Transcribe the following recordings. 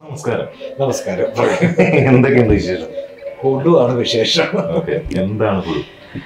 നമസ്കാരം നമസ്കാരം എന്തൊക്കെയുണ്ട് വിശേഷം ഹുഡു ആണ് വിശേഷം ഓക്കെ എന്താണ് കുഴു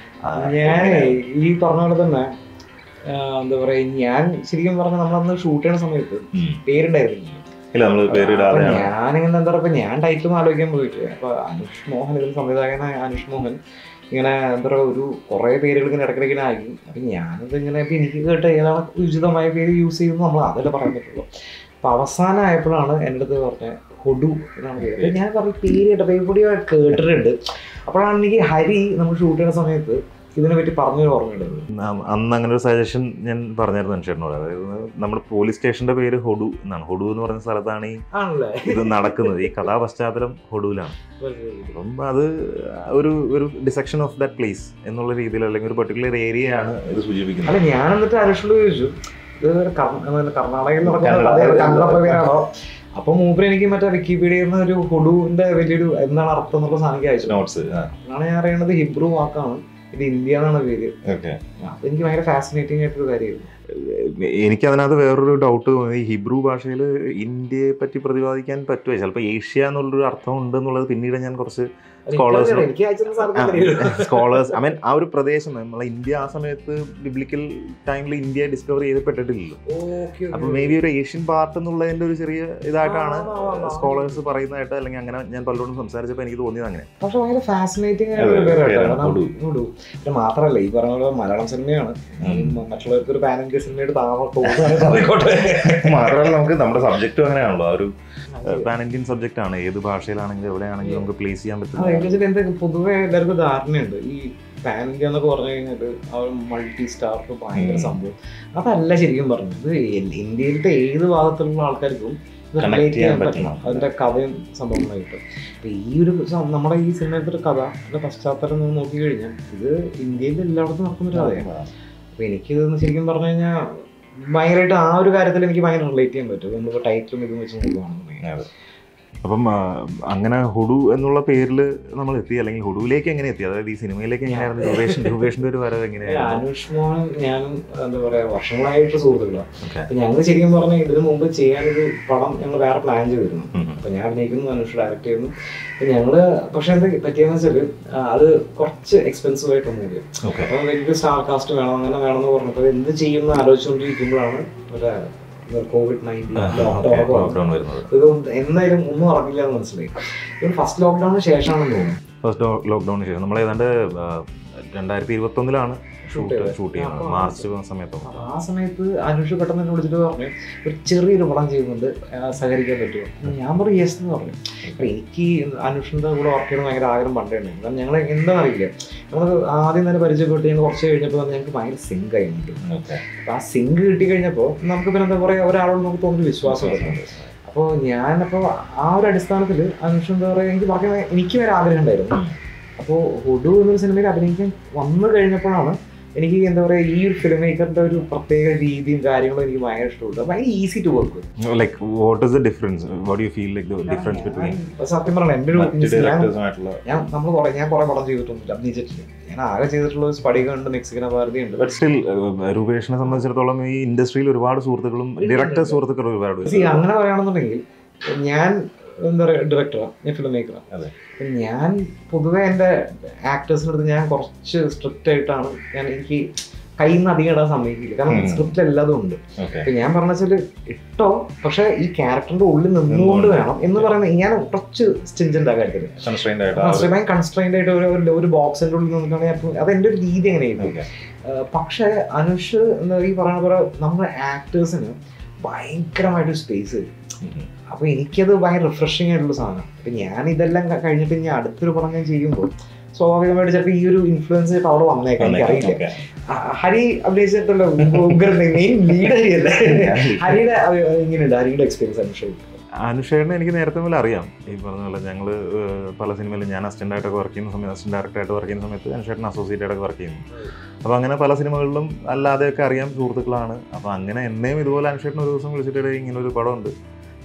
ഞാൻ ഈ പറഞ്ഞ പോലെ തന്നെ ആ, എന്താ പറയാ ഞാൻ ശരിക്കും പറഞ്ഞ നമ്മളന്ന് ഷൂട്ട് ചെയ്യുന്ന സമയത്ത് പേരുണ്ടായിരുന്നില്ല ഇല്ല നമ്മള് അപ്പൊ പേരിടാതെയാണ് ഞാനിങ്ങനെ എന്താ പറയുക ഞാൻ ടൈറ്റിൽ ആലോചിക്കാൻ പോയിട്ട് അപ്പൊ അനുഷ് മോഹൻ ഇതിൽ സംവിധായകനായ അനുഷ് മോഹൻ ഇങ്ങനെ എന്താ പറയുക ഒരു കുറേ പേരുകൾ ഇങ്ങനെ ഇടയ്ക്കിടയ്ക്ക് ഇങ്ങനെ ആക്കി അപ്പൊ ഞാനത് ഇങ്ങനെ ഇപ്പൊ എനിക്ക് കേട്ട ഏതാണ് ഉചിതമായ പേര് യൂസ് ചെയ്യുന്നത് നമ്മൾ അതല്ലേ പറയാൻ പറ്റുള്ളൂ അപ്പൊ അവസാനം ആയപ്പോഴാണ് എൻ്റെ അടുത്ത് പറഞ്ഞ ഹൊഡു എന്നാണ് പേര് അപ്പൊ ഞാൻ പറഞ്ഞു പേര് കേട്ടപ്പോൾ എവിടെയോ കേട്ടിട്ടുണ്ട് അപ്പോഴാണ് എനിക്ക് ഹരി നമ്മൾ ഷൂട്ട് ചെയ്യുന്ന സമയത്ത് ഇതിനെ പറ്റി പറഞ്ഞൊരു ഓർമ്മയുണ്ടായിരുന്നു ന- അന്ന് അങ്ങനെ ഒരു സജഷൻ ഞാൻ പറഞ്ഞായിരുന്നു അനുഷേട്ടനോട് അതായത് നമ്മുടെ പോലീസ് സ്റ്റേഷന്റെ പേര് ഹൊഡു എന്നാണ് ഹൊഡു എന്ന് പറയുന്ന സ്ഥലത്താണ് ഈ ആണല്ലേ ഇത് നടക്കുന്നത് ഈ കഥാപശ്ചാത്തലം ഹൊഡുവിലാണ് അപ്പം അത് ഒരു ഒരു ഡിസെക്ഷൻ ഓഫ് ദാറ്റ് പ്ലേസ് എന്നുള്ള രീതിയിൽ അല്ലെങ്കിൽ ഒരു പെർട്ടിക്കുലർ ഏരിയയാണ് ഇത് സൂചിപ്പിക്കുന്നത് അല്ല ഞാൻ എന്നിട്ട് അനുഷിനോട് ചോദിച്ചു ഇത് കർണ- എന്താണ് കർണാടകയിൽ നടക്കുന്ന കന്നഡ. കഥയാണ്, കന്നഡ പേരാണോ അപ്പൊ മൂപ്പര് എനിക്ക് മറ്റേ വിക്കിപീഡിയയിൽ നിന്ന് ഒരു ഹുഡുവിന്റെ വലിയൊരു എന്താണ് അർത്ഥം എന്നുള്ള സാധനം എനിക്ക് അയച്ചു നോട്ട്സ് അതാണ് ഞാൻ അറിയണത് ഹിബ്രു വാക്കാണ് ഇത് ഇന്ത്യ എന്നാണ് പേര് ഓക്കെ അപ്പൊ എനിക്ക് ഭയങ്കര ഫാസിനേറ്റിംഗ് ആയിട്ടൊരു കാര്യമായിരുന്നു എനിക്ക് അതിനകത്ത് വേറൊരു ഡൗട്ട് തോന്നി ഈ ഹിബ്രു ഭാഷയിൽ ഇന്ത്യയെ പറ്റി പ്രതിപാദിക്കാൻ പറ്റുമോ ചിലപ്പോൾ ഏഷ്യ എന്നുള്ളൊരു അർത്ഥം ഉണ്ട് എന്നുള്ളത് പിന്നീട് ഞാൻ കുറച്ച് Scholars- എനിക്കറിയില്ല, എനിക്ക് അയച്ചെന്ന സാധനം അറിയില്ല. സ്കോളേഴ്സ് ഐ മീൻ ആ ഒരു പ്രദേശം നമ്മളെ ഇന്ത്യ ആ സമയത്ത് ബിബ്ലിക്കൽ ടൈമിൽ ഇന്ത്യ ഡിസ്കവർ ചെയ്യപ്പെട്ടിട്ടില്ലല്ലോ Okay, okay, അപ്പൊ okay. മേ ബി ഒരു ഏഷ്യൻ പാർട്ട് എന്നുള്ളതിന്റെ ഒരു ചെറിയ ഇതായിട്ടാണ് ആ, ആ, ആ, ആ. സ്കോളേഴ്സ് പറയുന്നതായിട്ട് അല്ലെങ്കിൽ അങ്ങനെ ഞാൻ പലരോടും സംസാരിച്ചപ്പോൾ എനിക്ക് തോന്നിയത് അങ്ങനെ പക്ഷെ ഭയങ്കര ഫാസിനേറ്റിംഗ് ആയിട്ടുള്ള അതെ, പേരാട്ടോ പേരാണ്, കാരണം ഹുഡു. ഹുഡു. പിന്നെ മാത്രല്ല ഈ പറഞ്ഞ പോലെ മലയാളം സിനിമയാണ് ഉം. മറ്റുള്ളവർക്ക് ഒരു പാൻ ഇന്ത്യ സിനിമയുടെ താമസം തോന്നുന്നു മാത്രമല്ല നമുക്ക് നമ്മുടെ സബ്ജക്റ്റും അങ്ങനെയാണല്ലോ ആ ഒരു പാൻ ഇന്ത്യൻ സബ്ജക്റ്റ് ആണ് ഏത് ഭാഷയിലാണെങ്കിലും എവിടെയാണെങ്കിലും നമുക്ക് പ്ലേസ് ചെയ്യാൻ അതെ പറ്റും എന്നുവെച്ചാൽ എന്താ പൊതുവെ എല്ലാവർക്കും ധാരണയുണ്ട് ഈ പാൻ ഇന്ത്യ എന്നൊക്കെ പറഞ്ഞു കഴിഞ്ഞാൽ ആ മൾട്ടി സ്റ്റാർക്ക് ഭയങ്കര ഉം. സംഭവം അതല്ല ശരിക്കും പറഞ്ഞത് എൽ- ഇന്ത്യയിലത്തെ ഏത് ഭാഗത്തുള്ള ആൾക്കാർക്കും ഇത് Connect relate ചെയ്യാൻ ചെയ്യാൻ പറ്റണം പറ്റണം. അതിന്റെ കഥയും സംഭവങ്ങളായിട്ട് അപ്പൊ ഈ ഒരു സം- നമ്മുടെ ഈ സിനിമയിലത്തെ ഒരു കഥ അതിന്റെ പശ്ചാത്തലം ഒന്ന് നോക്കി കഴിഞ്ഞാൽ ഇത് ഇന്ത്യയിൽ എല്ലായിടത്തും നടക്കുന്ന ഒരു കഥയാണ് അപ്പൊ എനിക്കിത് ശരിക്കും പറഞ്ഞു കഴിഞ്ഞാൽ ഭയങ്കരമായിട്ട് ആ ഒരു കാര്യത്തിൽ എനിക്ക് ഭയങ്കര റിലേറ്റ് ചെയ്യാൻ പറ്റും നമ്മളിപ്പോൾ ടൈറ്റിലും ഇതും വെച്ച് നോക്കുകയാണെന്നുണ്ടെങ്കിൽ അതെ. അപ്പം ആ, അങ്ങനെ ഹുഡു എന്നുള്ള പേരിൽ നമ്മൾ എത്തി അല്ലെങ്കിൽ ഹുഡുവിലേക്ക് എങ്ങനെ എത്തി അതായത് ഈ സിനിമയിലേക്ക് എങ്ങനെയായിരുന്നു രൂപേഷൻ രൂപേഷിന്റെ ഒരു വരവ് എങ്ങനെയായിരുന്നു അനുഷ് മോഹൻ ഞാനും എന്താ പറയാ വർഷങ്ങളായിട്ട് സുഹൃത്തുക്കളാണ് Okay. അപ്പൊ ഞങ്ങൾ ശരിക്കും പറഞ്ഞാൽ ഇതിനു മുമ്പ് ചെയ്യാനൊരു പടം ഞങ്ങൾ വേറെ പ്ലാൻ ചെയ്തിരുന്നു ഉം. അപ്പൊ ഞാൻ അഭിനയിക്കുന്നു അനുഷ് ഡയറക്ട് ചെയ്യുന്നു അപ്പൊ ഞങ്ങള് പക്ഷെ എന്താ പറ്റിയെന്ന് വെച്ചാല് ആ, അത് കുറച്ച് എക്സ്പെൻസീവ് ആയിട്ട് മൂവി Okay. അപ്പൊ എനിക്ക് സ്റ്റാർ കാസ്റ്റ് വേണം അങ്ങനെ വേണമെന്ന് പറഞ്ഞപ്പോൾ എന്ത് ചെയ്യുമെന്ന് ആലോചിച്ചുകൊണ്ടിരിക്കുമ്പോഴാണ് മറ്റേ കോവിഡ് നയൻറ്റീൻ ആ, ലോക്ക്ഡൗൺ okay. lockdown വരുന്നത് ഇത് എന്തായാലും ഒന്നും നടക്കില്ല എന്ന് മനസ്സിലായി ഇത് ഫസ്റ്റ് ലോക്ക്ഡൌണിന് ശേഷമാണെന്ന് തോന്നുന്നു ഫസ്റ്റ് ലോക്ക്ഡൌണിന് ശേഷം നമ്മൾ ഏതാണ്ട് ആ, രണ്ടായിരത്തി ഇരുപത്തൊന്നിലാണ് Shoot ഷൂട്ട് ചെയ്തത്. ഷൂട്ട് ചെയ്യുന്നത് അപ്പൊ മാർച്ച് സമയത്തോ അപ്പൊ ആ സമയത്ത് അനുഷ് പെട്ടെന്ന് എന്നെ വിളിച്ചിട്ട് പറഞ്ഞു ഒരു ചെറിയൊരു പടം ചെയ്യുന്നുണ്ട് ആ, സഹകരിക്കാൻ പറ്റുമോ അപ്പൊ ഞാൻ പറഞ്ഞു യെസ് എന്ന് പറഞ്ഞു അപ്പൊ എനിക്ക് അനുഷിന്റെ കൂടെ വർക്ക് ചെയ്യണം ഭയങ്കര ആഗ്രഹം പണ്ടേ ഉണ്ടായിരുന്നു കാരണം ഞങ്ങൾ എന്താണെന്ന് അറിയില്ല നമ്മൾ ആദ്യം തന്നെ പരിചയപ്പെട്ട് ഞങ്ങൾ കുറച്ച് കഴിഞ്ഞപ്പോൾ ഞങ്ങൾക്ക് ഭയങ്കര സിങ്ക് ആയിട്ട് അപ്പൊ ആ സിങ്ക് കിട്ടി കഴിഞ്ഞപ്പോൾ നമുക്ക് പിന്നെ എന്താ പറയുക ഒരാളോട് നമുക്ക് തോന്നുന്ന വിശ്വാസം വരുന്നുണ്ട് അപ്പോൾ ഞാനപ്പോൾ ആ ഒരു അടിസ്ഥാനത്തിൽ അനുഷ് എന്താ പറയുക എനിക്ക് വർക്ക് ചെയ്യാൻ എനിക്ക് വരെ ആഗ്രഹം ഉണ്ടായിരുന്നു അപ്പോൾ ഹുഡു എന്നൊരു സിനിമയിൽ അഭിനയിക്കാൻ വന്നു കഴിഞ്ഞപ്പോഴാണ് എനിക്ക് എന്താ പറയുക ഈ ഒരു ഫിലിം മേക്കറിന്റെ ഒരു പ്രത്യേക രീതിയും കാര്യങ്ങളും എനിക്ക് ഭയങ്കര ഇഷ്ടപ്പെട്ടു ഭയങ്കര easy to work like what is the difference what you feel like difference between സത്യം പറഞ്ഞാൽ എൻ്റെ ഒരു മറ്റ് ഞാൻ ഡയറക്ടേഴ്സുമായിട്ടുള്ള ഞാൻ നമ്മൾ കുറെ ഞാൻ കുറെ പടം ചെയ്തിട്ടൊന്നുമില്ല അഭിനയിച്ചിട്ടില്ല ഞാൻ ആകെ ചെയ്തിട്ടുള്ള സ്പടിക ഉണ്ട് മെക്സിക്കൻ ഭാരതി ഉണ്ട് ബട്ട് സ്റ്റിൽ രൂപേഷിനെ സംബന്ധിച്ചിടത്തോളം ഈ ഇൻഡസ്ട്രിയിൽ ഒരുപാട് സുഹൃത്തുക്കളും ഡയറക്ടർ സുഹൃത്തുക്കൾ ഒരുപാട് See, അങ്ങനെ പറയുകയാണെന്നുണ്ടെങ്കിൽ ഞാൻ എന്താ പറയുക ഡയറക്ടറാണ് ഞാൻ ഫിലിം മേക്കറാണ് അതെ. ഞാൻ പൊതുവെ എൻ്റെ ആക്ടേഴ്സിൻ്റെ അടുത്ത് ഞാൻ കുറച്ച് സ്ട്രിക്റ്റ് ആയിട്ടാണ് ഞാൻ എനിക്ക് കയ്യിൽ നിന്ന് അധികം ഇടാൻ സമ്മതിക്കില്ല കാരണം ഉം. സ്ക്രിപ്റ്റിൽ എല്ലാതും ഉണ്ട് ഓക്കെ അപ്പൊ ഞാൻ പറഞ്ഞ വെച്ചാല് ഇട്ടോ പക്ഷെ ഈ ക്യാരക്ടറിന്റെ ഉള്ളിൽ നിന്നുകൊണ്ട് വേണം എന്ന് പറയുന്നത് ഞാൻ കുറച്ച് സ്റ്റിഞ്ചന്റ് ആ കാര്യത്തില് കൺസ്ട്രെയിൻഡ് ആയിട്ട് ഭയങ്കര കൺസ്ട്രെയിൻഡ് ആയിട്ട് ഒരു ഒരു- ഒരു ബോക്സിന്റെ ഉള്ളിൽ നിന്നിട്ടാണ് ഞാൻ എപ്പോഴും- അത് എൻ്റെ ഒരു രീതി എങ്ങനെയായിരുന്നു Okay. പക്ഷെ അനുഷ് എന്താ ഈ പറയുന്ന പോലെ നമ്മുടെ ആക്ടേഴ്സിന് ഭയങ്കരമായിട്ട് സ്പേസ് അപ്പൊ എനിക്കത് ഭയങ്കര റിഫ്രഷിംഗ് ആയിട്ടുള്ള സാധനം അപ്പൊ ഞാൻ ഇതെല്ലാം ക- കഴിഞ്ഞിട്ട് ഞാൻ അടുത്തൊരു പടം ഞാൻ ചെയ്യുമ്പോൾ സ്വാഭാവികമായിട്ട് ചിലപ്പോൾ ഈ ഒരു ഇൻഫ്ലുവൻസ് ചിലപ്പോൾ അവിടെ വന്നേക്കാം എനിക്കറിയില്ല ആ, ഹരി അഭിനയിച്ചിട്ടുള്ള മെയിൻ ലീഡ് ഹരിയല്ലേ ഹരിയുടെ അഭി- എങ്ങനെയുണ്ട് ഹരിയുടെ എക്സ്പീരിയൻസ് അനുഷ് അനുഷേടിനെ എനിക്ക് നേരത്തെ മുതൽ അറിയാം ഈ പറഞ്ഞ പോലെ ഞങ്ങൾ പല സിനിമയിലും ഞാൻ അസിസ്റ്റന്റ് ആയിട്ടൊക്കെ വർക്ക് ചെയ്യുന്ന സമയത്ത് അസിസ്റ്റന്റ് ഡയറക്ടറായിട്ട് വർക്ക് ചെയ്യുന്ന സമയത്ത് അനുഷേട്ടൻ അസോസിയേറ്റ് ആയിട്ടൊക്കെ വർക്ക് ചെയ്യുന്നു അപ്പോൾ അങ്ങനെ പല സിനിമകളിലും അല്ലാതെയൊക്കെ അറിയാം സുഹൃത്തുക്കളാണ് അപ്പോൾ അങ്ങനെ എന്നെയും ഇതുപോലെ അനുഷേട്ടൻ ഒരു ദിവസം വിളിച്ചിട്ട് "എടീ, ഇങ്ങനെ ഒരു പടമുണ്ട്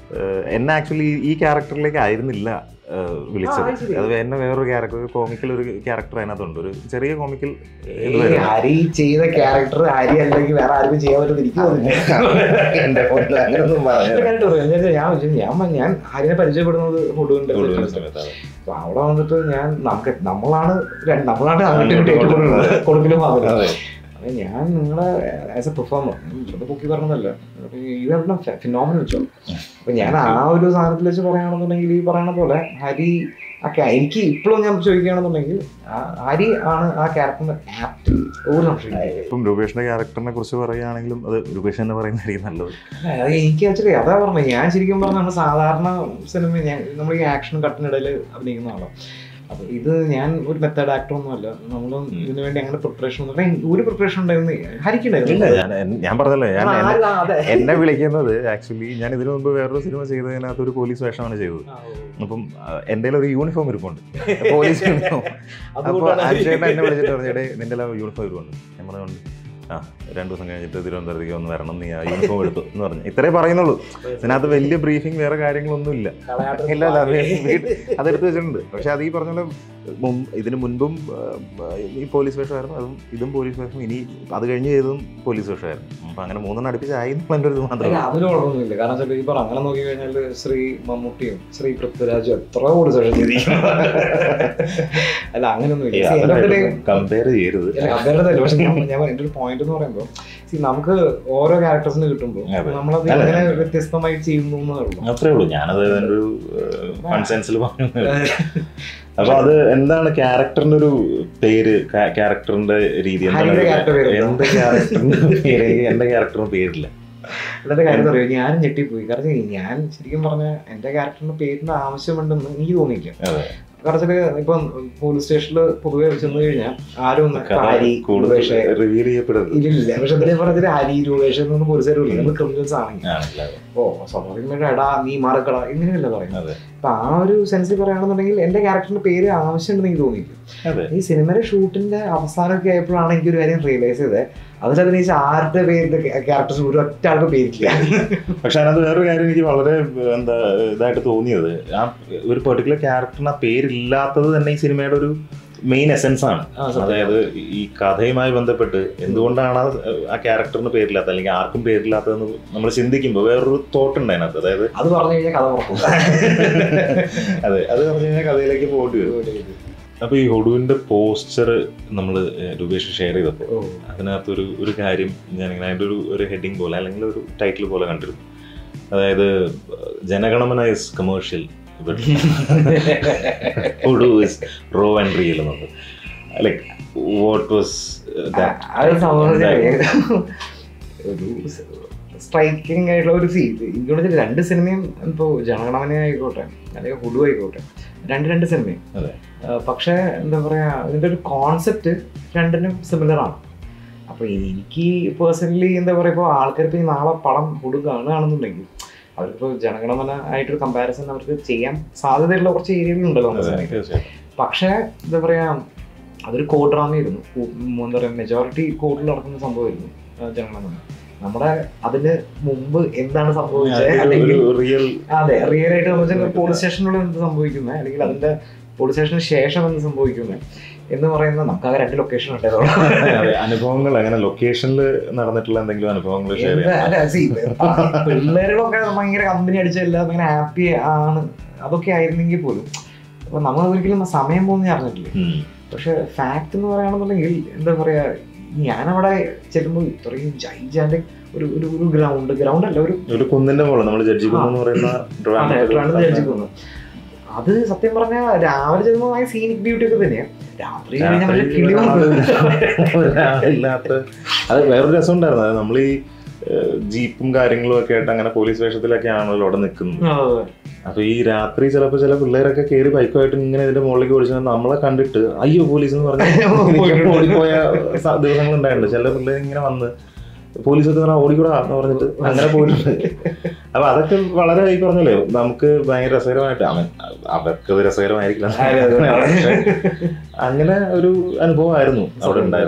ഏഹ്, എന്നെ ആക്ച്വലി ഈ ക്യാരക്ടറിലേക്ക് ആയിരുന്നില്ല ഏഹ്, ആ, വിളിച്ചത് അത് ശരി. അത് എന്നെ വേറൊരു ക്യാരക്ടർ ഒരു കോമിക്കൽ ഒരു ക്യാരക്ടർ അതിനകത്തുണ്ട് ഒരു ചെറിയ കോമിക്കൽ ഈ ഹരി ചെയ്ത ക്യാരക്ടർ ഹരി അല്ലെങ്കിൽ വേറെ ആർക്കും ചെയ്യാൻ പറ്റുമെന്ന് എനിക്ക് തോന്നുന്നില്ല എന്റെ ഫോണിൽ അങ്ങനെയൊന്നും ഒരു പറയാൻ കാര്യം പറയാം. ഞാൻ ഞാൻ വിചാരിച്ചു, ഞാൻ ഞാൻ ഹരിനെ പരിചയപ്പെടുന്നത് ഹുഡുവിന്റെ സമയത്താണ് അപ്പൊ അവിടെ വന്നിട്ട് ഞാൻ നമുക്ക് നമ്മളാണ് രണ്ട്- നമ്മളാണ് അങ്ങോട്ടും ഇങ്ങോട്ടും ഏറ്റുകൊടുക്കുന്നത് കൊടുക്കലും വാങ്ങലും അതെ അപ്പൊ ഞാൻ നിങ്ങളെ ആസ് എ പെർഫോമർ വെറുതെ പൊക്കി പറഞ്ഞതല്ല ഇതാണ് ഫിനോമിനൽ വെച്ചോ അപ്പൊ ഞാൻ ആ ഒരു സാധനത്തിൽ വെച്ച് പറയുകയാണെന്നുണ്ടെങ്കിൽ ഈ പറയണ പോലെ ഹരി ആ ca- എനിക്ക് ഇപ്പോഴും ഞാൻ ചോദിക്കുകയാണെന്നുണ്ടെങ്കിൽ ആ ഹരി ആണ് ആ ക്യാരക്ടറിന് ആപ്റ്റ് ഒരു സംശയം ഇപ്പം രൂപേഷിന്റെ ക്യാരക്ടറിനെ കുറിച്ച് പറയുകയാണെങ്കിലും അത് രൂപേഷ് തന്നെ പറയുന്നതായിരിക്കും നല്ലത് അത് എനിക്ക് ആക്ച്വലി അതാ പറഞ്ഞത് ഞാൻ ശരിക്കും പറഞ്ഞ നമ്മൾ സാധാരണ സിനിമ ഞാൻ നമ്മൾ ഈ ആക്ഷൻ കട്ടിനിടയിൽ അഭിനയിക്കുന്ന ആളാണ് അപ്പൊ ഇത് ഞാൻ ഒരു മെത്തേഡ് ആക്ടർ ഒന്നും അല്ല നമ്മൾ ഇതിനു വേണ്ടി അങ്ങനെ പ്രിപ്പറേഷൻ ഒന്നും ഇല്ല. ഒരു പ്രിപ്പറേഷൻ ഉണ്ടായിരുന്നു ഇല്ല ഹരിക്കുണ്ടായിരുന്നു ഞാൻ എൻ- ഞാൻ പറഞ്ഞല്ലോ ഞാൻ ആ, എന്നെ- ആ, അതെ. എന്നെ വിളിക്കുന്നത് ആക്ച്വലി ഞാൻ ഇതിനു മുമ്പ് വേറൊരു സിനിമ ചെയ്തതിനകത്ത് ഒരു പോലീസ് വേഷമാണ് ചെയ്തത് ആ, ഓ. അപ്പം എൻ്റെ ഒരു യൂണിഫോം ഇരിപ്പുണ്ട് പോലീസ് യൂണിഫോം അപ്പോൾ അതുകൊണ്ടാണ് അരിച്ചേട്ടൻ എന്നെ വിളിച്ചിട്ട് പറഞ്ഞു "എടേ, നിന്റെ എല്ലാം യൂണിഫോം ഇരിപ്പുണ്ട് ഞാൻ പറഞ്ഞുകൊണ്ട് ആ രണ്ടു ദിവസം കഴിഞ്ഞിട്ട് തിരുവനന്തപുരത്തേക്ക് ഒന്ന് വരണം നീ ആ യൂണിഫോം എടുത്തു എന്ന് പറഞ്ഞു ഇത്രേ പറയുന്നുള്ളൂ ഇതിനകത്ത് വലിയ ബ്രീഫിംഗ് വേറെ കാര്യങ്ങളൊന്നും ഇല്ല കളയാട്ടം ഇല്ല ഇല്ല അത് വീട്ട് അതെടുത്ത് വെച്ചിട്ടുണ്ട് പക്ഷെ അത് ഈ പറഞ്ഞ പോലെ മുമ്പ് ഇതിന് മുൻപും ആ, ഈ പോലീസ് വേഷമായിരുന്നു അതും ഇതും പോലീസ് വേഷം ഇനി അത് കഴിഞ്ഞ് ചെയ്തതും പോലീസ് വേഷമായിരുന്നു അപ്പം അങ്ങനെ മൂന്നെണ്ണം അടുപ്പിച്ചായി എന്നുള്ള എൻ്റെ ഒരു ഇത് മാത്രമേ അല്ല, ഉള്ളൂ. അതിന് കുഴപ്പമൊന്നുമില്ല കാരണം വെച്ചാൽ ഈ പറ അങ്ങനെ നോക്കി കഴിഞ്ഞാൽ ശ്രീ മമ്മൂട്ടിയും ശ്രീ പൃഥ്വിരാജും എത്ര പോലീസ് വേഷം ചെയ്തിരിക്കുന്നു അല്ല അങ്ങനെയൊന്നുമില്ല See, എൻ്റെ അടുത്ത് കമ്പയർ ചെയ്യരുത് കമ്പയറതല്ല പക്ഷെ ഞാൻ ഞാൻ എൻ്റെ ഒരു പോയിന്റ് എന്ന് പറയുമ്പോൾ see, നമുക്ക് ഓരോ ക്യാരക്ടേഴ്സിന് കിട്ടുമ്പോൾ അതെ. നമ്മളത് അല്ല, എങ്ങനെ അതെ. വ്യത്യസ്തമായി ചെയ്യുന്നു എന്നേ ഉള്ളൂ അത്രേ ഉള്ളൂ ഞാനത് എൻ്റെ ഒരു ഫൺ സെൻസിൽ പറഞ്ഞു അപ്പൊ അത് എന്താണ് ക്യാരക്ടറിന്റെ ഒരു പേര് ക്യാരക്ടറിന്റെ രീതി ഹരിയുടെ character പേര് എന്താ? എന്റെ ക്യാരക്ടറിന്റെ പേര് എനിക്ക് എന്റെ ക്യാരക്ടറിന് പേരില്ല എന്നിട്ട് കാര്യം അറിയോ ഞാൻ ഞെട്ടിപ്പോയി കാരണം ഞാൻ ശരിക്കും പറഞ്ഞ എൻ്റെ ക്യാരക്ടറിന് പേരിന്റെ ആവശ്യമുണ്ടെന്ന് എനിക്ക് തോന്നിയില്ല അതെ. കാരണം വെച്ചാൽ ഇപ്പം പോലീസ് സ്റ്റേഷനിൽ പൊതുവെ ചെന്ന് കഴിഞ്ഞാൽ ആരും ഒന്ന് കഥ ഹരി കൂടുതൽ രൂപേഷ് റിവീൽ ചെയ്യപ്പെടരുത് ഇല്ലില്ല പക്ഷെ എന്തിനാ പറഞ്ഞത് ഹരി രൂപേഷ് എന്നൊന്നും പോലീസുകാർ വിളിക്കും നമ്മൾ ക്രിമിനൽസ് ആണെങ്കിൽ ആണല്ലേ ഓ സ്വാഭാവികമായിട്ട് എടാ നീ മാറക്കട ഇങ്ങനെയല്ല പറയുന്നത് അതെ അപ്പൊ ആ ഒരു സെൻസിൽ പറയുകയാണെന്നുണ്ടെങ്കിൽ എന്റെ ക്യാരക്ടറിന്റെ പേര് ആവശ്യമുണ്ടെന്ന് എനിക്ക് തോന്നിയില്ല അതെ ഈ സിനിമയുടെ ഷൂട്ടിന്റെ അവസാനമൊക്കെ ആയപ്പോഴാണ് എനിക്ക് ഒരു കാര്യം റിയലൈസ് ചെയ്തത് അതിലതിനേച്ച് ആരുടെ പേരിന്റെ ക്യാരക്ടേഴ്സ് ഒരു ഒറ്റ ആൾക്ക് പേരില്ല പക്ഷെ അതിനകത്ത് വേറൊരു കാര്യം എനിക്ക് വളരെ എന്താ ഇതായിട്ട് തോന്നിയത് ആ ഒരു പെർട്ടിക്കുലർ ക്യാരക്ടറിന് ആ പേരില്ലാത്തത് തന്നെ ഈ സിനിമയുടെ ഒരു മെയിൻ എസെൻസ് ആണ് ആ, സത്യം. അതായത് ഈ കഥയുമായി ബന്ധപ്പെട്ട് എന്തുകൊണ്ടാണ് ആ- ആ ക്യാരക്ടറിന് പേരില്ലാത്ത അല്ലെങ്കിൽ ആർക്കും പേരില്ലാത്തതെന്ന് നമ്മൾ ചിന്തിക്കുമ്പോൾ വേറൊരു തോട്ട് ഉണ്ട് അതിനകത്ത് അതായത് അത് പറഞ്ഞു കഴിഞ്ഞാൽ കഥ പുറത്തു അതെ അത് പറഞ്ഞു കഴിഞ്ഞാൽ കഥയിലേക്ക് പോകേണ്ടി വരും അപ്പൊ ഈ ഒടുവിന്റെ പോസ്റ്റർ നമ്മൾ രൂപേഷ് ഷെയർ ചെയ്തപ്പോൾ ഓ. അതിനകത്തൊരു ഒരു കാര്യം ഞാനിങ്ങനെ അതിൻ്റെ ഒരു ഒരു ഹെഡിങ് പോലെ അല്ലെങ്കിൽ ഒരു ടൈറ്റിൽ പോലെ കണ്ടിരുന്നു അതായത് Jana Gana Mana is commercial or is raw and real എന്നുള്ളത് ലൈക്ക് വാട്ട് വാസ് അത് സംഭവിച്ചത് ഒരു സ്ട്രൈക്കിംഗ് ആയിട്ടുള്ള ഒരു സീ എനിക്ക് രണ്ട് സിനിമയും ഇപ്പോൾ ജനഗണമന ആയിക്കോട്ടെ അല്ലെങ്കിൽ ഹുഡു ആയിക്കോട്ടെ രണ്ട് രണ്ട് സിനിമയും അതെ. ആ, പക്ഷേ എന്താ പറയാ ഇതിന്റെ ഒരു കോൺസെപ്റ്റ് രണ്ടിനും സിമിലർ ആണ് അപ്പൊ എനിക്ക് പേഴ്സണലി എന്താ പറയാ ഇപ്പോൾ ആൾക്കാർ ഇപ്പോൾ ഈ നാളെ പടം ഹുഡു കാണുകയാണെന്നുണ്ടെങ്കിൽ അവർക്കിപ്പോൾ ജനഗണമന ആയിട്ടൊരു കമ്പാരിസൺ അവർക്ക് ചെയ്യാൻ സാധ്യതയുള്ള കുറച്ച് ഏരിയകളുണ്ടല്ലോ നമ്മുടെ സിനിമയിൽ തീർച്ചയായിട്ടും പക്ഷേ എന്താ പറയാ അതൊരു കോഡ് ഡ്രാമയായിരുന്നു കൂ- ഉം, എന്താ പറയാ മെജോറിറ്റി കോഡിൽ നടക്കുന്ന സംഭവമായിരുന്നു ആ, ജനഗണമന നമ്മുടെ അതിന് മുമ്പ് എന്താണ് സംഭവിച്ചത് അല്ലെങ്കിൽ ഒരു റിയൽ അതെ റിയൽ ആയിട്ട് നമ്മൾ വെച്ചാൽ പോലീസ് സ്റ്റേഷനിലൂടെ എന്ത് സംഭവിക്കുന്നത് അല്ലെങ്കിൽ അതിന്റെ പോലീസ് സ്റ്റേഷന് ശേഷം എന്ത് സംഭവിക്കുന്നത് എന്ന് പറയുന്ന നമുക്ക് ആ രണ്ട് ലൊക്കേഷൻ ഉണ്ടായിരുന്നു അനുഭവങ്ങൾ അങ്ങനെ ലൊക്കേഷനിൽ നടന്നിട്ടുള്ള എന്തെങ്കിലും അനുഭവങ്ങൾ ഷെയർ എന്താ- ചെയ്യാം അല്ല, see, പിള്ളേരുകളൊക്കെ ഭയങ്കര കമ്പനി അടിച്ചല്ല ഭയങ്കര ഹാപ്പി ആണ് അതൊക്കെ ആയിരുന്നെങ്കിൽ പോലും അപ്പൊ നമ്മൾ ഒരിക്കലും സമയം പോകുന്ന അറിഞ്ഞിട്ടില്ല ഉം. പക്ഷെ ഫാക്ട് എന്ന് പറയുകയാണെന്നുണ്ടെങ്കിൽ എന്താ പറയാ ഞാനവിടെ ചെല്ലുമ്പോൾ ഇത്രയും ജൈജാന്റെ ഒരു ഒരു ഒരു ഗ്രൗണ്ട് ഗ്രൗണ്ട് അല്ല ഒരു ഒരു കുന്നിന്റെ മുകളിൽ നമ്മൾ ജഡ്ജി കുന്ന് എന്ന് പറയുന്ന അതെ, ട്രിവാൻഡ്രം ട്രിവാൻഡ്രത്ത് ജഡ്ജിക്കുന്നു അത് സത്യം പറഞ്ഞാൽ രാവിലെ ചെല്ലുമ്പോൾ ഭയങ്കര സീനിക് ബ്യൂട്ടി ഒക്കെ തന്നെയാണ് രാത്രി കഴിഞ്ഞാൽ രാത്രി കിളി വന്നു. ഇല്ലാത്ത അത് വേറൊരു രസം ഉണ്ടായിരുന്നു അത് നമ്മൾ ഈ ഏഹ്, ജീപ്പും കാര്യങ്ങളും ഒക്കെ ആയിട്ട് അങ്ങനെ പോലീസ് വേഷത്തിലൊക്കെ ആണല്ലോ അവിടെ നിൽക്കുന്നത് ആ, അതെ. അപ്പൊ ഈ രാത്രി ചിലപ്പോൾ ചില പിള്ളേരൊക്കെ കയറി ബൈക്കുമായിട്ട് ഇങ്ങനെ ഇതിന്റെ മുകളിലേക്ക് ഓടിച്ചു നമ്മളെ കണ്ടിട്ട് അയ്യോ പോലീസ് എന്ന് പറഞ്ഞ് ഓടിപ്പോയ സ- ദിവസങ്ങൾ ഉണ്ടായിട്ടുണ്ട് ചില പിള്ളേർ ഇങ്ങനെ വന്ന് പോലീസ് ഒക്കെ പറഞ്ഞാൽ ഓടിക്കൂടാ എന്ന് പറഞ്ഞിട്ട് അങ്ങനെ പോയിട്ടുണ്ട് അപ്പൊ അതൊക്കെ വളരെ ഈ പറഞ്ഞല്ലേ നമുക്ക് ഭയങ്കര രസകരമായിട്ട് അവൻ അവർക്ക് അത് രസകരമായിരിക്കില്ല അതെ, അതെ. പക്ഷേ അങ്ങനെ ഒരു അനുഭവമായിരുന്നു അവിടെ ഉണ്ടായിരുന്നത്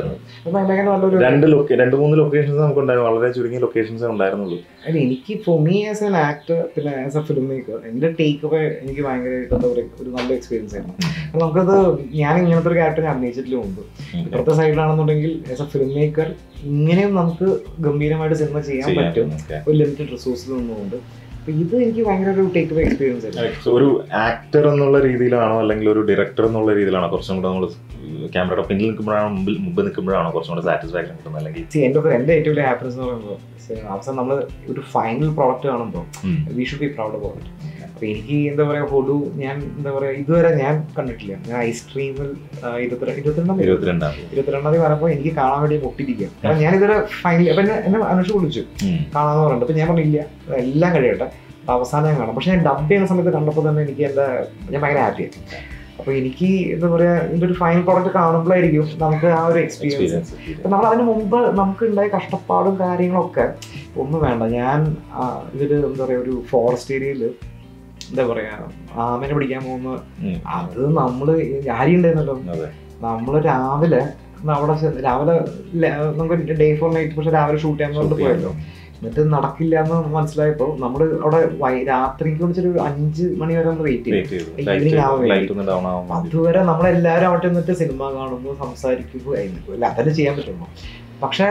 അത് ഭയങ്കര നല്ലൊരു രണ്ട് ലൊക്കേ രണ്ട് മൂന്ന് ലൊക്കേഷൻസ് നമുക്ക് ഉണ്ടായിരുന്നു വളരെ ചുരുങ്ങിയ ലൊക്കേഷൻസ് ഉണ്ടായിരുന്നുള്ളൂ അല്ല എനിക്ക് for me as an actor പിന്നെ ആസ് എ ഫിലിം മേക്കർ എൻ്റെ ടേക്ക് അവേ എനിക്ക് ഭയങ്കരമായിട്ട് എന്താ പറയുക ഒരു നല്ല എക്സ്പീരിയൻസ് ആയിരുന്നു കാരണം നമുക്കത് ഞാൻ ഇങ്ങനത്തെ ഒരു ക്യാരക്ടർ അഭിനയിച്ചിട്ടില്ല മുമ്പ് ഇപ്പുറത്തെ സൈഡിലാണെന്നുണ്ടെങ്കിൽ ആസ് എ ഫിലിം മേക്കർ ഇങ്ങനെയും നമുക്ക് ഗംഭീരമായിട്ട് സിനിമ ചെയ്യാൻ പറ്റും ഒരു ലിമിറ്റഡ് റിസോഴ്സിൽ നിന്നുകൊണ്ട് അപ്പൊ ഇത് എനിക്ക് ഭയങ്കര ഒരു ടേക്ക് അവേ എക്സ്പീരിയൻസ് ആയിരുന്നു ഒരു ആക്ടർ എന്നുള്ള രീതിയിലാണോ അല്ലെങ്കിൽ ഒരു ഡയറക്ടർ എന്നുള്ള രീതിയിലാണോ കുറച്ചും കൂടെ നമ്മൾ ക്യാമറയുടെ പിന്നിൽ നിൽക്കുമ്പോഴാണോ മുമ്പിൽ മുമ്പ് നിൽക്കുമ്പോഴാണോ കുറച്ചും കൂടെ സാറ്റിസ്ഫാക്ഷൻ കിട്ടുന്നത് അല്ലെങ്കിൽ See, എൻ്റെ ഒക്കെ എൻ്റെ ഏറ്റവും വലിയ ഹാപ്പിനെസ് എന്ന് പറയുമ്പോൾ അവസാനം നമ്മൾ ഒരു ഫൈനൽ പ്രോഡക്റ്റ് കാണുമ്പോൾ ഉം. We should be proud about അപ്പൊ എനിക്ക് എന്താ പറയാ ഹൊഡു ഞാൻ എന്താ പറയാ ഇതുവരെ ഞാൻ കണ്ടിട്ടില്ല ഞാൻ ഐസ് ക്രീമിൽ ഇരുപത്തിരണ്ട് ഇരുപത്തിരണ്ടാം തീയതി ഇരുപത്തിരണ്ടാം തീയതി ഇരുപത്തിരണ്ടാം തീയതി വരുമ്പോൾ എനിക്ക് കാണാൻ വേണ്ടി പൊട്ടിരിക്കുക കാരണം ഞാൻ ഇതുവരെ ഫൈനൽ അപ്പൊ എന്നെ എന്നെ അനുഷ് വിളിച്ചു ഉം. കാണാന്ന് പറഞ്ഞിട്ട് അപ്പൊ ഞാൻ പറഞ്ഞില്ല എല്ലാം കഴിയട്ടെ അപ്പൊ അവസാനം ഞാൻ കാണാം പക്ഷെ ഞാൻ ഡബ് ചെയ്യുന്ന സമയത്ത് കണ്ടപ്പോൾ തന്നെ എനിക്ക് എൻ്റെ ഞാൻ ഭയങ്കര ഹാപ്പിയായി അപ്പൊ എനിക്ക് എന്താ പറയാ ഇതിന്റെ ഒരു ഫൈനൽ പ്രോഡക്റ്റ് കാണുമ്പോഴായിരിക്കും നമുക്ക് ആ ഒരു എക്സ്പീരിയൻസ് എക്സ്പീരിയൻസ് അപ്പൊ നമ്മൾ അതിന് മുമ്പ് നമുക്ക് ഉണ്ടായ കഷ്ടപ്പാടും കാര്യങ്ങളൊക്കെ ഒന്നും വേണ്ട ഞാൻ ആ, ഇതില് എന്താ പറയാ ഒരു ഫോറസ്റ്റ് ഏരിയയില് എന്താ പറയാ ആമനെ പിടിക്കാൻ പോകുന്ന ഉം. അത് നമ്മള് ആരി ഉണ്ടായിരുന്നല്ലോ അതെ നമ്മള് രാവിലെ അവിടെ ചെന്ന് രാവിലെ ല- നമുക്ക് ഡേ ഫോർ നൈറ്റ് പക്ഷെ രാവിലെ ഷൂട്ട് ചെയ്യാൻ പറഞ്ഞിട്ട് പോയല്ലോ എന്നിട്ട് നടക്കില്ല എന്ന് മനസ്സിലായപ്പോ നമ്മള് അവിടെ വൈ- രാത്രിക്ക് വിളിച്ചൊരു അഞ്ച് മണി വരെ നമ്മൾ വെയിറ്റ് ചെയ്യും Wait ചെയ്തു. Evening Light- ആവാൻ വേണ്ടി. light ഒന്ന് down ആവാൻ വേണ്ടി. അതുവരെ നമ്മളെല്ലാരും അവിടെ നിന്നിട്ട് സിനിമ കാണുന്നു സംസാരിക്കുന്നു ആയിരുന്നു അല്ല അതല്ലേ ചെയ്യാൻ പറ്റുള്ളൂ പക്ഷെ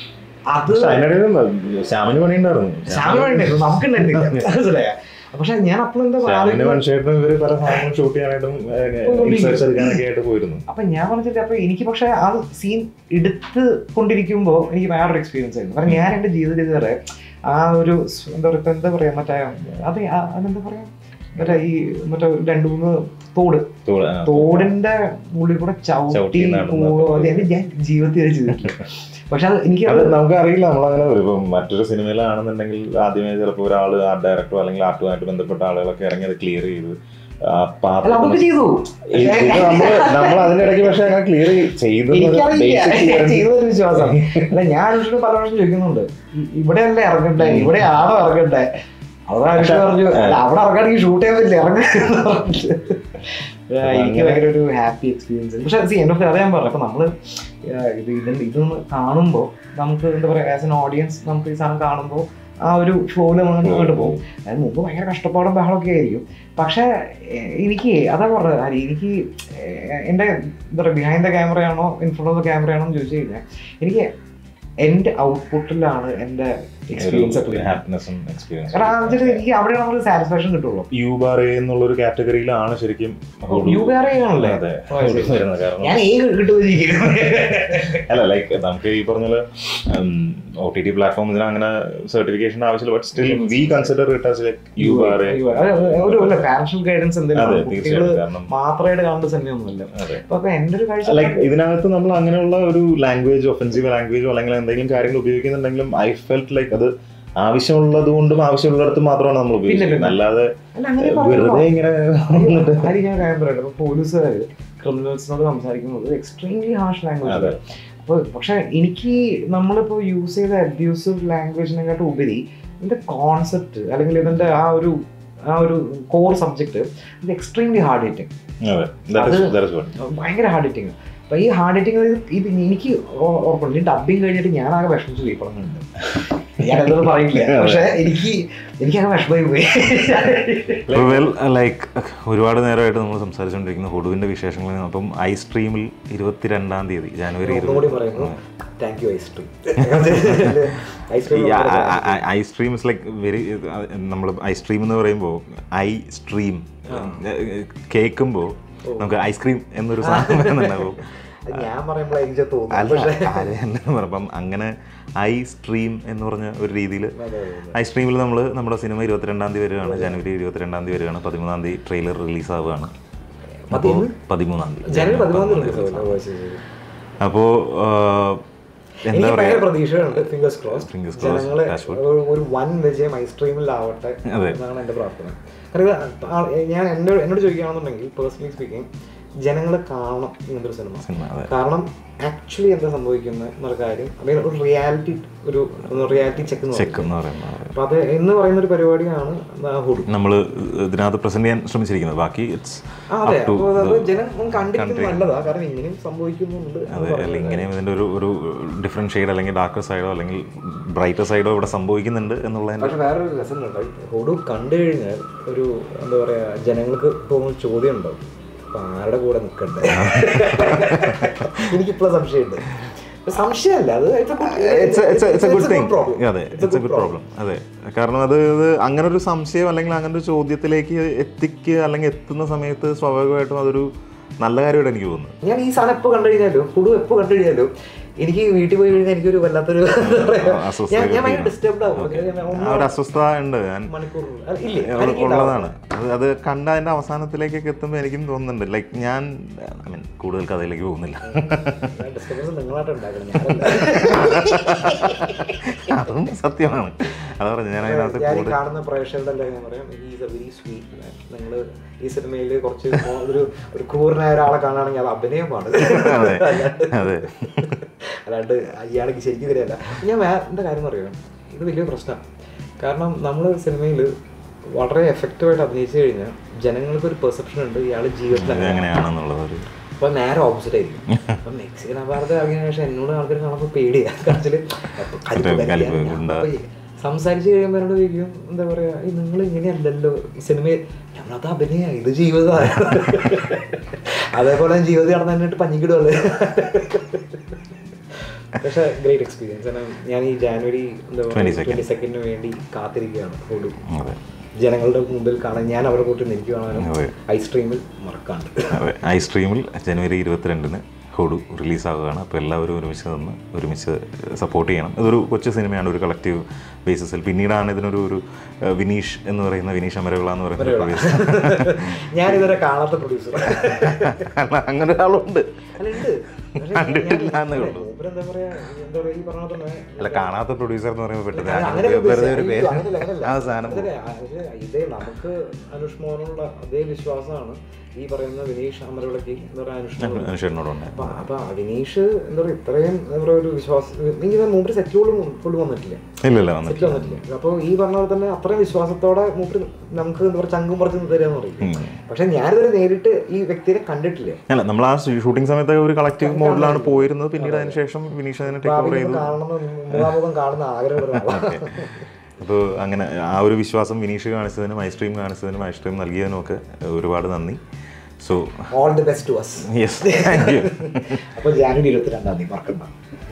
അത് പക്ഷെ അതിനിടയിൽ ശ്യാമിന് പണിയുണ്ടായിരുന്നു ശ്യാമിന് വേണ്ടിയായിരുന്നു നമുക്ക് ഉണ്ടായിരുന്നില്ല മനസ്സിലായ പക്ഷെ ഞാൻ അപ്പോഴും എന്താ ശ്യാമിന് ആലോചിക്കുന്നത്, മനുഷ്യരായിട്ടും ഇവര് പല സാധനങ്ങൾ ഷൂട്ട് ചെയ്യാനായിട്ടും ഇൻസേർട്സ് എടുക്കാനൊക്കെ ആയിട്ട് പോയിരുന്നു അപ്പൊ ഞാൻ പറഞ്ഞിട്ട് അപ്പൊ എനിക്ക് പക്ഷെ ആ സീൻ എടുത്ത് കൊണ്ടിരിക്കുമ്പോൾ എനിക്ക് വേറൊരു എക്സ്പീരിയൻസ് ആയിരുന്നു കാരണം ഞാൻ എന്റെ ജീവിതത്തിൽ ഇതുവരെ ആ ഒരു സ് എന്താ പറയാ ഇപ്പൊ എന്താ പറയാ മറ്റേ അതെ ആ- അതെന്താ പറയാ മറ്റേ ഈ മറ്റേ ഒരു രണ്ട് മൂന്ന് തോട് തോട്- ആ, തോടിന്റെ ഉള്ളിൽ കൂടെ ചവിട്ടി ചവിട്ടി നടന്ന പോവുക അത് ഞാൻ ജീവിതത്തിൽ ചെയ്തിട്ടില്ല പക്ഷെ അത് എനിക്ക് അത് നമുക്ക് അറിയില്ല നമ്മളങ്ങനെ വരും ഇപ്പം മറ്റൊരു സിനിമയിലാണെന്നുണ്ടെങ്കിൽ ആദ്യമേ ചിലപ്പോൾ ഒരാൾ ആർട്ട് ഡയറക്ടറോ അല്ലെങ്കിൽ ആർട്ടുമായിട്ട് ബന്ധപ്പെട്ട ആളുകളൊക്കെ ഇറങ്ങി അത് ക്ലിയർ ചെയ്ത് ആ അല്ല പാത്രം നമുക്ക് ചെയ്തു ഇത് നമ്മൾ നമ്മൾ അതിനിടയ്ക്ക് പക്ഷെ അങ്ങനെ ക്ലിയർ ചെയ്തു എനിക്കറിയില്ല ചെയ്തൊരു വിശ്വാസം അല്ല ഞാൻ അനുഷ്ഠ പല പ്രാവശ്യം ചോദിക്കുന്നുണ്ട് ഇ- ഇവിടെയല്ലേ ഇറങ്ങണ്ടേ ഇവിടെ ആണോ ഇറങ്ങണ്ടേ അവിടെ അനുഷ്ഠ പറഞ്ഞു "അല്ല, അവിടെ ഇറങ്ങാണെങ്കിൽ ഷൂട്ട് ചെയ്യാൻ പറ്റില്ല ഇറങ്ങ എനിക്ക് ഭയങ്കര ഒരു ഹാപ്പി എക്സ്പീരിയൻസ് പക്ഷെ സി എൻ്റെ അത് ഞാൻ പറഞ്ഞു അപ്പൊ നമ്മള് ആ, ഇത് ഇതിന്റെ ഇതൊന്ന് കാണുമ്പോൾ നമുക്ക് എന്താ പറയാ ആസ് എൻ ഓഡിയൻസ് നമുക്ക് ഈ സാധനം കാണുമ്പോൾ ആ ഒരു ഫ്ലോയിൽ നമ്മൾ അങ്ങോട്ട് പോകും അതിന് മുമ്പ് ഭയങ്കര കഷ്ടപ്പാടും ബഹളമൊക്കെ ആയിരിക്കും പക്ഷെ എ- എനിക്ക് അതാ പറഞ്ഞത് ഹരി എനിക്ക് എ- എൻ്റെ എന്താ പറയുക ബിഹൈൻഡ് ദ ക്യാമറയാണോ ഇൻ ഫ്രണ്ട് ഓഫ് ദ ക്യാമറയാണോ എന്ന് ചോദിച്ചു കഴിഞ്ഞാൽ എനിക്ക് എൻ്റെ ഔട്ട്പുട്ടിലാണ് എൻ്റെ എക്സ്പീരിയൻസ് ഒക്കെ വരുന്നത്. ഹാപ്പിനെസ്സും കാരണം എക്സ്പീരിയൻസ് ആ വെച്ചിട്ട് എനിക്ക് അവിടെ നമുക്ക് സാറ്റിസ്ഫാക്ഷൻ കിട്ടുള്ളൂ യു ബാർ എന്നുള്ള ഒരു കാറ്റഗറിയിലാണ് ശരിക്കും യു വേറെ ആണല്ലേ അതെ ഓ, ശരി. വരുന്നത് കാരണം ഞാൻ ഏ കിട്ടുമെന്നിരിക്കുന്നു അല്ല ലൈക്ക് നമുക്ക് ഈ പറഞ്ഞ പോലെ ഒ ടി ടി പ്ലാറ്റ്ഫോമിന് അങ്ങനെ സർട്ടിഫിക്കേഷൻ ആവശ്യമില്ല but still we consider it as like you are a ഒരു പാരന്റൽ ഗൈഡൻസ് അതെ എന്തെങ്കിലും കുട്ടികൾ തീർച്ചയായിട്ടും കാരണം മാത്രമായിട്ട് കാണേണ്ട സിനിമയൊന്നുമില്ല അതെ അപ്പൊ അപ്പൊ എൻ്റെ ഒരു കാഴ്ച ലൈക്ക് ഇതിനകത്ത് നമ്മൾ അങ്ങനെയുള്ള ഒരു ലാംഗ്വേജ് ഒഫൻസീവ് ലാംഗ്വേജോ അല്ലെങ്കിൽ എന്തെങ്കിലും കാര്യങ്ങൾ ഉപയോഗിക്കുന്നുണ്ടെങ്കിലും ഐ ഫെൽറ്റ് ലൈക്ക് അത് ആവശ്യമുള്ളത് കൊണ്ടും ആവശ്യമുള്ളിടത്ത് മാത്രമാണ് നമ്മൾ ഉപയോഗിക്കുന്നത് പിന്നെ. അല്ലാതെ അല്ല അങ്ങനെ വെറുതെ ഇങ്ങനെ അത് ഞാൻ കാര്യം പറയട്ടെ ഇപ്പൊ പോലീസുകാർ ക്രിമിനൽസിനോട് സംസാരിക്കുന്നത് എക്സ്ട്രീംലി ഹാഷ് ലാംഗ്വേജ് അതെ. അപ്പോൾ പക്ഷെ എനിക്ക് നമ്മളിപ്പോൾ യൂസ് ചെയ്ത അബ്യൂസീവ് ലാംഗ്വേജിനെക്കാട്ടും ഉപരി ഇതിന്റെ കോൺസെപ്റ്റ് അല്ലെങ്കിൽ ഇതിന്റെ ആ ഒരു ആ ഒരു കോർ സബ്ജക്ട് ഇത് എക്സ്ട്രീംലി ഹാർഡ് ഹിറ്റിംഗ് അതെ that is- അത് that is what. ഭയങ്കര ഹാർഡ് ഹിറ്റിംഗ് അപ്പൊ ഈ ഹാർഡ് ഹിറ്റിംഗ് ഇത് എനിക്ക് ഓ- ഓർക്കുന്നുണ്ട് ഈ ഡബിങ് കഴിഞ്ഞിട്ട് ഞാൻ ആകെ വിഷമിച്ചു പോയി പടങ്ങളുണ്ട് ഞാൻ എന്തോന്നും പറയില്ല പക്ഷെ എനിക്ക് എനിക്കാകെ വിഷമമായി പോയി വെൽ ലൈക്ക് ഒരുപാട് നേരമായിട്ട് നമ്മൾ സംസാരിച്ചുകൊണ്ടിരിക്കുന്ന ഹുഡുവിന്റെ വിശേഷങ്ങളിൽ അപ്പം ഐ സ്ട്രീമിൽ ഇരുപത്തിരണ്ടാം തീയതി ജനുവരി ഒന്നുകൂടി പറയുന്നു thank you ice stream ice cream I stream is like very നമ്മൾ ഐ സ്ട്രീം എന്ന് പറയുമ്പോൾ ഐ സ്ട്രീം കേൾക്കുമ്പോൾ നമുക്ക് ഐസ്ക്രീം എന്നൊരു സാധനം വരുന്നുണ്ടാവും ഞാൻ പറയുമ്പോൾ എനിക്ക് തോന്നുന്നു അല്ല പക്ഷേ അത് തന്നെ പറഞ്ഞു. അപ്പം അങ്ങനെ ഐ സ്ട്രീം എന്ന് പറഞ്ഞ ഒരു രീതിയിൽ അതെ, അതെ, അതെ. ഐ സ്ട്രീമിൽ നമ്മൾ നമ്മുടെ സിനിമ ഇരുപത്തിരണ്ടാം തീയതി വരികയാണ് ജനുവരി ഇരുപത്തിരണ്ടാം തീയതി വരികയാണ് പതിമൂന്നാം തീയതി ട്രെയിലർ റിലീസ് ആവുകയാണ് അപ്പോൾ പതിമൂന്നാം തീയതി ജനുവരി പതിമൂന്ന് പതിമൂന്നാം തീയതി ദിവസം ഓ, ശരി, ശരി. അപ്പോൾ എന്താ എനിക്ക് ഭയങ്കര പറയുക പ്രതീക്ഷയുണ്ട് ഫിംഗേഴ്സ് ക്രോസ് Fingers crossed, ജനങ്ങളെ touch wood. ഒരു- ഒരു വൻ വിജയം ഐസ്ട്രീമിലാവട്ടെ അതെ. എന്നാണ് എൻ്റെ പ്രാർത്ഥന കാരണം ഇത് ആ- ഞാൻ എന്നോട് എന്നോട് ചോദിക്കുകയാണെന്നുണ്ടെങ്കിൽ പേഴ്സണലി സ്പീക്കിംഗ് ജനങ്ങൾ കാണണം ഇങ്ങനത്തെ ഒരു സിനിമ സിനിമ അതെ കാരണം ആക്ച്വലി എന്താ സംഭവിക്കുന്നത് എന്നൊരു കാര്യം അല്ലെങ്കിൽ ഒരു റിയാലിറ്റി ഒരു റിയാലിറ്റി ചെക്ക് ചെക്ക് എന്ന് പറയുന്നത് അപ്പൊ അത് എന്ന് പറയുന്ന ഒരു പരിപാടിയാണ് ഹുഡു നമ്മൾ ഇതിനകത്ത് പ്രസന്റ് ചെയ്യാൻ ശ്രമിച്ചിരിക്കുന്നത് ബാക്കി ഇറ്റ്സ് ആ, അതെ അപ്പൊ അത് ജനം കണ്ടിരിക്കുന്നത് നല്ലതാ കാരണം ഇങ്ങനെയും സംഭവിക്കുന്നുണ്ട് എന്ന് അതെ പറയുന്നത്. അല്ലെങ്കിൽ ഇങ്ങനെയും ഇതിൻ്റെ ഒരു ഒരു ഡിഫറെൻറ്റ് ഷെയ്ഡ് അല്ലെങ്കിൽ ഡാർക്കർ സൈഡോ അല്ലെങ്കിൽ ബ്രൈറ്റർ സൈഡോ ഇവിടെ സംഭവിക്കുന്നുണ്ട് എന്നുള്ളതിൻ്റെ പക്ഷെ വേറൊരു രസം ഉണ്ട് ഹുഡു കണ്ടു കഴിഞ്ഞാൽ ഒരു എന്താ പറയാ ജനങ്ങൾക്ക് തോന്നുന്ന ചോദ്യം ഉണ്ടാവും അപ്പൊ ആരുടെ കൂടെ നിൽക്കണ്ടേ എനിക്കിപ്പോഴും സംശയമുണ്ട് സംശയമല്ല അത് it's a good- it's it's it's a good it's a thing problem. അതെ It's a it's a good problem അതെ കാരണം അത് ഇത് അങ്ങനെ ഒരു സംശയം അല്ലെങ്കിൽ അങ്ങനെ ഒരു ചോദ്യത്തിലേക്ക് എത്തിക്കുക അല്ലെങ്കിൽ എത്തുന്ന സമയത്ത് സ്വാഭാവികമായിട്ടും അതൊരു നല്ല കാര്യമായിട്ട് എനിക്ക് തോന്നുന്നു ഞാൻ ഈ സാധനം എപ്പോൾ കണ്ടു കഴിഞ്ഞാലും ഹുഡു എപ്പോൾ കണ്ടു കഴിഞ്ഞാലും എനിക്ക് വീട്ടിൽ പോയി കഴിഞ്ഞാൽ എനിക്കൊരു വല്ലാത്തൊരു എന്താ പറയാ, അസ്വസ്ഥത ഞാൻ ഞാൻ ഭയങ്കര feel ഡിസ്റ്റർബ്ഡ് ആവും ഞാൻ ആ ഒന്ന് ഒരു അസ്വസ്ഥത ഉണ്ട് ഞാൻ മണിക്കൂർ അല്ല, ഇല്ലേ ഉള്ള- എനിക്ക് ഉള്ളതാണ് അത് അത് കണ്ട അതിന്റെ അവസാനത്തിലേക്കൊക്കെ എത്തുമ്പോൾ എനിക്കും തോന്നുന്നുണ്ട് ലൈക്ക് ഞാൻ ഐ മീൻ കൂടുതൽ കഥയിലേക്ക് പോകുന്നില്ല ഡിസ്റ്റർബൻസ് നിങ്ങളായിട്ട് ഉണ്ടാക്കണം ഞാനല്ല അതും സത്യമാണ് അത് പറഞ്ഞു ഞാൻ അതിനകത്ത് ഞാൻ ഈ കൂടുതൽ കാണുന്ന പ്രേക്ഷകരുടെ എല്ലാം ഞാൻ പറയാം is a very sweet man നിങ്ങൾ ഈ സിനിമയിൽ കുറച്ച് മോ- ഒരു ഒരു ക്രൂരനായ ഒരാളെ കാണുകയാണെങ്കിൽ അത് അഭിനയമാണ് അതെ അതെ അല്ലാണ്ട് ഇയാൾക്ക് ശരിക്കും തരികയല്ല ഞാൻ വേറെ എന്താ കാര്യം അറിയാം ഇത് വലിയ പ്രശ്നമാണ് കാരണം നമ്മൾ സിനിമയിൽ വളരെ എഫക്റ്റീവായിട്ട് അഭിനയിച്ചു കഴിഞ്ഞാൽ ജനങ്ങൾക്ക് ഒരു പെർസെപ്ഷൻ ഉണ്ട് ഇയാൾ ജീവിതത്തിൽ ഇത് എങ്ങനെയാണെന്നുള്ളത് ഒരു അപ്പൊ നേരെ ഓപ്പോസിറ്റ് ആയിരിക്കും അപ്പൊ മെക്സിക്കൻ അപാരത ഇറങ്ങിയ ശേഷം എന്നോട് ആൾക്കാർ കാണുമ്പോൾ പേടിയാ കാണിച്ചാല് അപ്പൊ കലിപ്പ് മറ്റേ കലിപ്പ് കലിപ്പ് ഞാൻ ഗുണ്ട. അപ്പൊ ഈ സംസാരിച്ച് കഴിയുമ്പോൾ എന്നോട് ചോദിക്കും എന്താ പറയാ നിങ്ങൾ ഇങ്ങനെയല്ലല്ലോ സിനിമ ഞങ്ങളത് അഭിനയ ഇത് ജീവിതമാണ് അതേപോലെ ജീവിതം നടന്നു തന്നിട്ട് പഞ്ഞിക്കിടുവല്ലേ പക്ഷെ ഗ്രേറ്റ് എക്സ്പീരിയൻസ് ഞാൻ ഈ ജാനുവരി എന്താ പറയുക 22nd. ട്വന്റി സെക്കൻഡിന് വേണ്ടി കാത്തിരിക്കുകയാണ് ഹോഡു അതെ ജനങ്ങളുടെ മുമ്പിൽ കാണാൻ ഞാൻ അവരെ കൂട്ടി എനിക്ക് കാണാനും അതെ. ഐസ്ട്രീമിൽ മറക്കാണ്ട് അതെ ഐ സ്ട്രീമിൽ ജനുവരി ഇരുപത്തിരണ്ടിന് ഹോഡു റിലീസാവുകയാണ് അപ്പോൾ എല്ലാവരും ഒരുമിച്ച് നിന്ന് ഒരുമിച്ച് സപ്പോർട്ട് ചെയ്യണം ഇതൊരു കൊച്ചു സിനിമയാണ് ഒരു കളക്റ്റീവ് ബേസിസിൽ പിന്നീടാണ് ഇതിനൊരു ഒരു ഏഹ്, വിനീഷ് എന്ന് പറയുന്ന വിനീഷ് അമരവിള എന്ന് പറയുന്ന പ്രൊഡ്യൂസർ ഞാനിതുവരെ കാണാത്ത പ്രൊഡ്യൂസർ അങ്ങനെ ഒരാളുണ്ട് അല്ല ഉണ്ട് പക്ഷേ കണ്ടിട്ടില്ല ഞാൻ- എന്നേ ഉള്ളൂ. മൂപ്പര് എന്താ പറയാ എന്താ പറയാ ഈ പറഞ്ഞ പോലെ തന്നെ അല്ല കാണാത്ത പ്രൊഡ്യൂസർ എന്ന് പറയുമ്പോൾ പെട്ടെന്ന് അല്ല, അങ്ങനെ അങ്ങനെയല്ല വെറുതെ ഒരു ഉദ്ദേശിച്ചത്. പേര് അങ്ങനെയല്ല, അങ്ങനെയല്ല. ആ സാധനം അതല്ലേ, അത് ഇതേ നമുക്ക് അനുഷ് മോഹനുള്ള അതേ വിശ്വാസമാണ് ഈ പറയുന്ന വിനീഷ് അമരവിളക്ക് എന്താ പറയാ അനുഷ്ഠാനം മനുഷ്യനോടുണ്ട് അപ്പൊ അപ്പൊ വിനീഷ് എന്താ പറയാ ഇത്രയും എന്താ പറയാ ഒരു വിശ്വാസം എനിക്ക് മൂപ്പര് സെറ്റിലോട് ഫുള്ള് വന്നിട്ടില്ല ഇല്ലല്ല വന്നിട്ട് സെറ്റിൽ വന്നിട്ടില്ല അപ്പോൾ ഈ പറഞ്ഞ പോലെ തന്നെ അത്രയും വിശ്വാസത്തോടെ മൂപ്പര് നമുക്ക് എന്താ പറയുക ചങ്കും പറിച്ച് തരാന്ന് പറയും പക്ഷെ ഞാനിതുവരെ നേരിട്ട് ഈ വ്യക്തിയെ കണ്ടിട്ടില്ല അല്ല നമ്മൾ ആ ഷൂട്ടിംഗ് സമയത്ത് ഒരു കളക്റ്റീവ് മോഡിലാണ് പോയിരുന്നത് പിന്നീട് അതിന് ശേഷം വിനീഷ് അതിനെ ടേക്ക് ഓവർ ചെയ്തു കാണണം മുഖാമുഖം കാണുന്ന ആഗ്രഹമുള്ള ഒരാളാണ് അപ്പോൾ അങ്ങനെ ആ ഒരു വിശ്വാസം വിനീഷ് കാണിച്ചതിനും ഐസ്ട്രീം കാണിച്ചതിനും ഐസ്ട്രീം നൽകിയതിനും ഒക്കെ ഒരുപാട് നന്ദി so all the best to us yes thank you അപ്പോൾ ജാനുവരി ഇരുപത്തിരണ്ടാം തീയതി മറക്കണ്ട